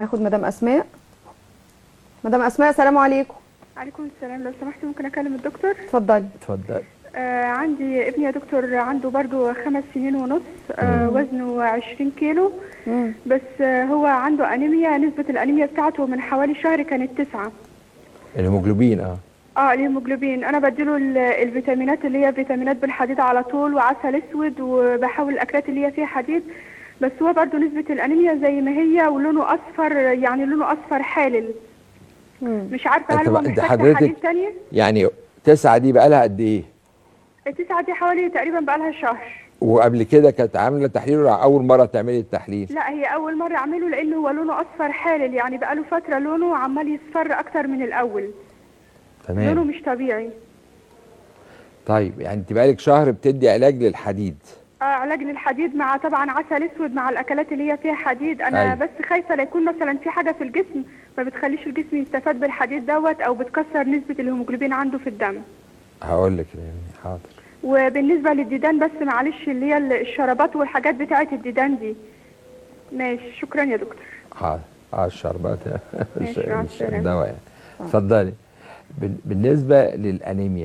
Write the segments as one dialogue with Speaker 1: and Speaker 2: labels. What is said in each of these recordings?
Speaker 1: ناخد مدام اسماء مدام اسماء السلام عليكم
Speaker 2: عليكم السلام لو سمحت ممكن اكلم الدكتور
Speaker 1: اتفضلي
Speaker 3: اتفضل
Speaker 2: آه عندي ابني يا دكتور عنده برضو خمس سنين ونص آه وزنه 20 كيلو
Speaker 1: مم.
Speaker 2: بس آه هو عنده انيميا نسبة الانيميا بتاعته من حوالي شهر كانت تسعة
Speaker 3: الهيموجلوبين اه
Speaker 2: اه الهيموجلوبين انا بديله ال- الفيتامينات اللي هي فيتامينات بالحديد على طول وعسل اسود وبحاول الاكلات اللي هي فيها حديد بس هو برضو نسبة الانيميا زي ما هي ولونه اصفر يعني لونه اصفر حالل
Speaker 1: مم.
Speaker 2: مش عارفة هل
Speaker 3: أنت
Speaker 2: هو
Speaker 3: بقى- أنت
Speaker 2: محتاج
Speaker 3: حضرتك-
Speaker 2: حديد تانية
Speaker 3: يعني تسعة دي بقى لها قد ايه
Speaker 2: التسعة دي حوالي تقريبا بقالها شهر
Speaker 3: وقبل كده كانت عامله تحليل ولا اول مره تعملي التحليل
Speaker 2: لا هي اول مره اعمله لانه هو لونه اصفر حالل يعني بقاله فتره لونه عمال يصفر اكتر من الاول لونه
Speaker 3: تمام
Speaker 2: مش طبيعي
Speaker 3: طيب يعني انت بقالك شهر بتدي علاج للحديد
Speaker 2: آه علاج للحديد مع طبعا عسل اسود مع الاكلات اللي هي فيها حديد انا
Speaker 3: أيوة.
Speaker 2: بس خايفه لا يكون مثلا في حاجه في الجسم ما بتخليش الجسم يستفاد بالحديد دوت او بتكسر نسبه الهيموجلوبين عنده في الدم
Speaker 3: هقول لك يعني حاضر
Speaker 2: وبالنسبه للديدان بس معلش اللي هي الشرابات والحاجات بتاعه الديدان دي ماشي شكرا يا دكتور
Speaker 3: حاضر اه الشربات مش
Speaker 2: ماشي، مع
Speaker 3: مش
Speaker 2: السلامة.
Speaker 3: الدواء يعني اتفضلي بال- بالنسبه للانيميا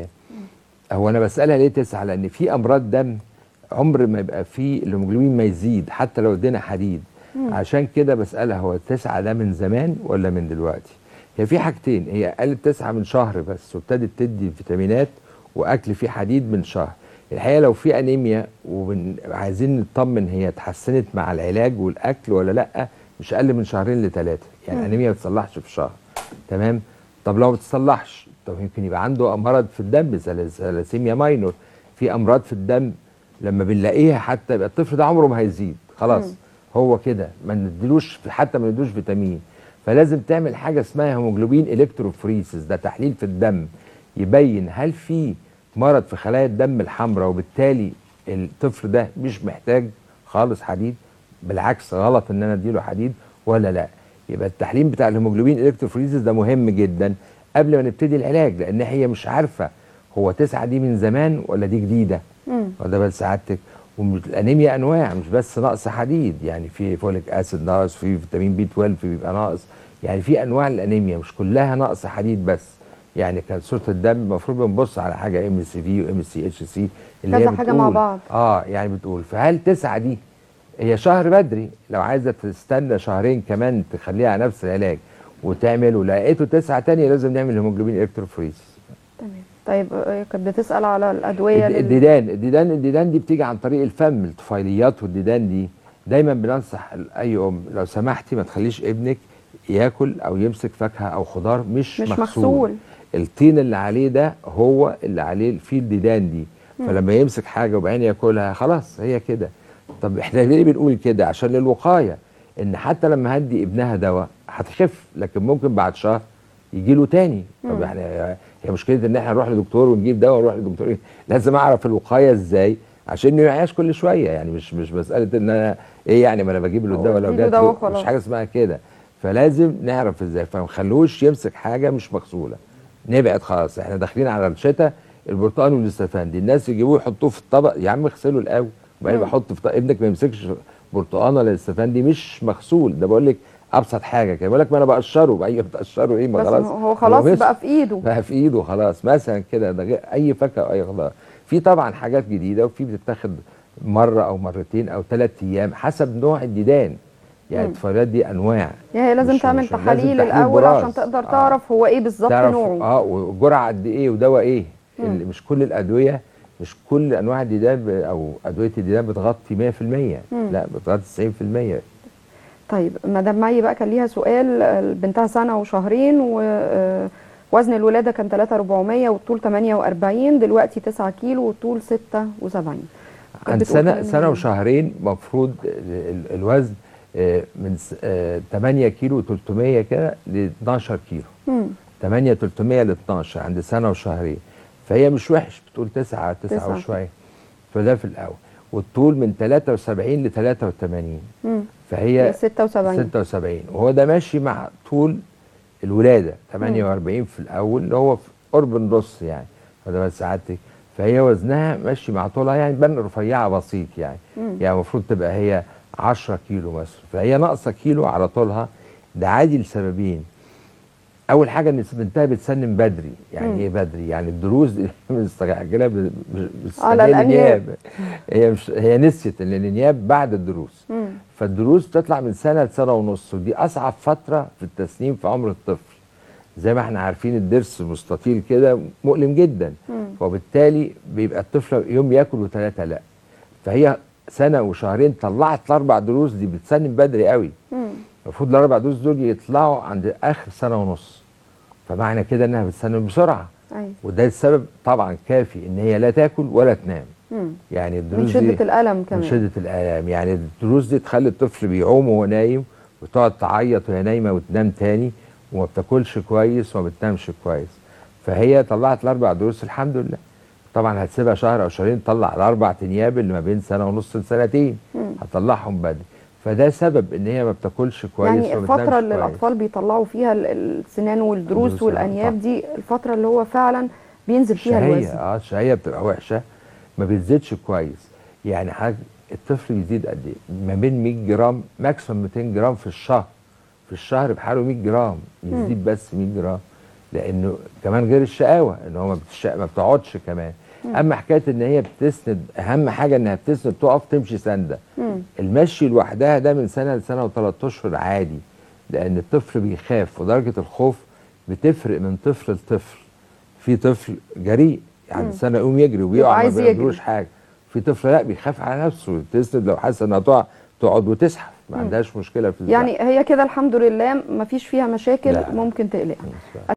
Speaker 3: هو انا بسالها ليه تسعه لان في امراض دم عمر ما يبقى فيه الهيموجلوبين ما يزيد حتى لو ادينا حديد عشان كده بسالها هو التسعه ده من زمان ولا من دلوقتي هي في حاجتين هي قالت تسعه من شهر بس وابتدت تدي فيتامينات واكل فيه حديد من شهر الحقيقه لو في انيميا وعايزين نطمن هي اتحسنت مع العلاج والاكل ولا لا مش اقل من شهرين لثلاثه يعني الانيميا ما بتصلحش في شهر تمام طب لو ما بتصلحش طب يمكن يبقى عنده مرض في الدم زي ثلاسيميا ماينور في امراض في الدم لما بنلاقيها حتى يبقى الطفل ده عمره ما هيزيد خلاص هو كده ما نديلوش حتى ما نديلوش فيتامين فلازم تعمل حاجه اسمها هيموجلوبين الكتروفوريسيس ده تحليل في الدم يبين هل في مرض في خلايا الدم الحمراء وبالتالي الطفل ده مش محتاج خالص حديد بالعكس غلط ان انا اديله حديد ولا لا يبقى التحليل بتاع الهيموجلوبين الكتروفوريسيس ده مهم جدا قبل ما نبتدي العلاج لان هي مش عارفه هو تسعة دي من زمان ولا دي جديده
Speaker 1: مم.
Speaker 3: وده بس سعادتك والانيميا انواع مش بس نقص حديد يعني في فوليك اسيد ناقص في فيتامين بي 12 بيبقى ناقص يعني في انواع الانيميا مش كلها نقص حديد بس يعني كانت صوره الدم المفروض بنبص على حاجه ام سي في وام سي اتش سي اللي
Speaker 1: كذا
Speaker 3: هي
Speaker 1: حاجة مع
Speaker 3: بتقول-
Speaker 1: بعض.
Speaker 3: اه يعني بتقول فهل تسعة دي هي شهر بدري لو عايزه تستنى شهرين كمان تخليها على نفس العلاج وتعمل ولقيته تسعة تانية لازم نعمل هيموجلوبين الكتروفوريسيس
Speaker 1: تمام طيب آه، كانت بتسال على الادويه
Speaker 3: الد-
Speaker 1: لل-
Speaker 3: الديدان الديدان الديدان دي بتيجي عن طريق الفم الطفيليات والديدان دي دايما بننصح اي ام لو سمحتي ما تخليش ابنك ياكل او يمسك فاكهه او خضار مش,
Speaker 1: مش
Speaker 3: مغسول.
Speaker 1: مغسول.
Speaker 3: الطين اللي عليه ده هو اللي عليه فيه الديدان دي فلما يمسك حاجه وبعدين ياكلها خلاص هي كده طب احنا ليه بنقول كده عشان للوقايه ان حتى لما هدي ابنها دواء هتخف لكن ممكن بعد شهر يجي له تاني طب يعني هي مشكله ان احنا نروح لدكتور ونجيب دواء ونروح لدكتور إيه؟ لازم اعرف الوقايه ازاي عشان ما يعيش كل شويه يعني مش مش مساله ان انا ايه يعني ما انا بجيب له
Speaker 1: هو
Speaker 3: الدواء لو
Speaker 1: اديله
Speaker 3: جات
Speaker 1: دواء
Speaker 3: له
Speaker 1: وخلاص.
Speaker 3: مش حاجه اسمها كده فلازم نعرف ازاي فما نخلوش يمسك حاجه مش مغسوله نبعد خلاص احنا داخلين على الشتاء البرتقال والاستفندي الناس يجيبوه يحطوه في الطبق يا عم اغسله الاول وبعدين بحط في طبق ابنك ما يمسكش برتقال ولا استفندي مش مغسول ده بقول لك ابسط حاجه كده بقول لك ما انا بقشره ايوه بتقشره ايه ما
Speaker 1: بس
Speaker 3: خلاص
Speaker 1: هو خلاص
Speaker 3: مسك.
Speaker 1: بقى في ايده
Speaker 3: بقى في ايده خلاص مثلا كده ده غير اي فاكهه او اي خضار في طبعا حاجات جديده وفي بتتاخد مره او مرتين او ثلاث ايام حسب نوع الديدان يعني الطفيليات دي انواع
Speaker 1: يعني هي لازم
Speaker 3: مش-
Speaker 1: تعمل
Speaker 3: مش- لازم
Speaker 1: تحاليل
Speaker 3: تحليل
Speaker 1: الاول
Speaker 3: براز.
Speaker 1: عشان تقدر
Speaker 3: آه.
Speaker 1: تعرف هو ايه بالظبط
Speaker 3: تعرف
Speaker 1: نوعه
Speaker 3: اه وجرعه قد ايه ودواء ايه اللي مش كل الادويه مش كل انواع الديدان ب- او ادويه الديدان بتغطي 100% لا بتغطي 90%
Speaker 1: طيب مدام معي بقى كان ليها سؤال آه، بنتها سنه وشهرين ووزن الولاده كان 3400 والطول 48 دلوقتي 9 كيلو والطول 76 كانت
Speaker 3: عند
Speaker 1: بتقول
Speaker 3: سنه
Speaker 1: كلام
Speaker 3: سنه
Speaker 1: جميل.
Speaker 3: وشهرين المفروض ال- الوزن آه، من س- آه، 8 كيلو 300 كده ل 12 كيلو
Speaker 1: مم.
Speaker 3: 8 300 ل 12 عند سنه وشهرين فهي مش وحش بتقول 9 9
Speaker 1: تسعة.
Speaker 3: وشويه فده في الاول والطول من 73 ل 83
Speaker 1: مم.
Speaker 3: فهي
Speaker 1: 76
Speaker 3: 76 وهو ده ماشي مع طول الولاده 48 في الاول اللي هو في قرب النص يعني فده بس سعادتك فهي وزنها ماشي مع طولها يعني بان رفيعه بسيط يعني يعني المفروض تبقى هي 10 كيلو مثلا فهي ناقصه كيلو على طولها ده عادي لسببين اول حاجه ان بنتها بتسنن بدري يعني
Speaker 1: مم.
Speaker 3: ايه بدري يعني الدروس دي مستعجله ب- ب-
Speaker 1: على
Speaker 3: مستنية
Speaker 1: الأنياب.
Speaker 3: هي مش هي نسيت ان الانياب بعد الدروس
Speaker 1: مم.
Speaker 3: فالدروس بتطلع من سنه لسنه ونص ودي اصعب فتره في التسنين في عمر الطفل زي ما احنا عارفين الضرس مستطيل كده مؤلم جدا
Speaker 1: مم.
Speaker 3: وبالتالي بيبقى الطفل يوم ياكل وثلاثه لا فهي سنه وشهرين طلعت الاربع دروس دي بتسنن بدري قوي
Speaker 1: مم.
Speaker 3: المفروض الاربع دروس دول يطلعوا عند اخر سنه ونص فمعنى كده انها بتسنن بسرعه
Speaker 1: ايوه
Speaker 3: وده السبب طبعا كافي ان هي لا تاكل ولا تنام
Speaker 1: مم.
Speaker 3: يعني
Speaker 1: من
Speaker 3: الدروس دي
Speaker 1: شده الالم كمان
Speaker 3: من شده الالام يعني الدروس دي تخلي الطفل بيعوم وهو نايم وتقعد تعيط وهي نايمه وتنام تاني وما بتاكلش كويس وما بتنامش كويس فهي طلعت الاربع دروس الحمد لله طبعا هتسيبها شهر او شهرين تطلع الاربع انياب اللي ما بين سنه ونص لسنتين
Speaker 1: مم.
Speaker 3: هتطلعهم بدري فده سبب ان هي ما بتاكلش كويس
Speaker 1: يعني
Speaker 3: وما بتنامش
Speaker 1: الفترة اللي
Speaker 3: كويس.
Speaker 1: الأطفال بيطلعوا فيها ال- السنان والضروس
Speaker 3: الضروس،
Speaker 1: والأنياب
Speaker 3: صح.
Speaker 1: دي الفترة اللي هو فعلا بينزل فيها
Speaker 3: الشهية
Speaker 1: الوزن
Speaker 3: اه الشهية بتبقى وحشة ما بتزيدش كويس يعني حاجة الطفل بيزيد قد ايه؟ ما بين 100 جرام ماكسيموم 200 جرام في الشهر في الشهر بحاله 100 جرام يزيد بس 100 جرام لانه كمان غير الشقاوه ان هو ما, بتش... ما بتقعدش كمان اما حكايه ان هي بتسند اهم حاجه انها بتسند تقف تمشي سنده
Speaker 1: مم.
Speaker 3: المشي لوحدها ده من سنه لسنه وثلاث اشهر عادي لان الطفل بيخاف ودرجه الخوف بتفرق من طفل لطفل في طفل جريء يعني سنه يقوم يجري وبيقع ما
Speaker 1: عايز يجري.
Speaker 3: بيعملوش حاجه في طفل لا بيخاف على نفسه تسند لو حاسه انها تقع تقعد وتزحف ما عندهاش مشكله في الزحف.
Speaker 1: يعني هي كده الحمد لله ما فيش فيها مشاكل
Speaker 3: لا.
Speaker 1: ممكن تقلقها